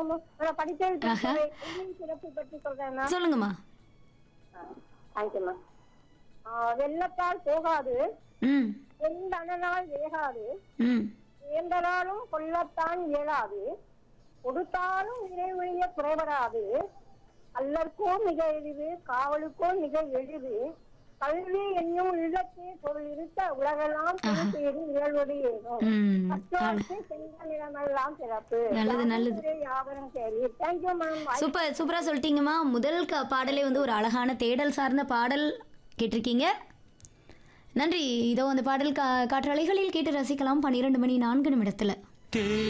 நான் படித்தது சிறப்பு பற்றி சொல்றேன்னா சொல்லுங்கம்மா தேங்க்யூ வெள்ளத்தால் போகாது ம் வெள்ளனால் வேகாது ம் வேந்தராலும் கொல்லத்தான் இயலாது கொடுத்தாலும் இறைவழிய குறைவராது அல்லற்கோ மிக எளிது காவலுக்கோ மிக எளிது கல்வி என்னும் இல்லத்தே பொருள் இருக்க உலகெல்லாம் தேடி நிகழ்வது ஏதும் ம் மற்றவருக்கு சென்ற நிலமெல்லாம் சிறப்பு நல்லது, நல்லது. யாவரும் சரி தேங்க்யூ மேம் சூப்பர் சூப்பரா சொல்லிட்டீங்கம்மா முதல் க பாடலே வந்து ஒரு அழகான தேடல் சார்ந்த பாடல் கேட்டிருக்கீங்க நன்றி இதோ அந்த பாடல் கா காற்றலைகளில் கேட்டு ரசிக்கலாம் பன்னிரெண்டு மணி நான்கு நிமிடத்துல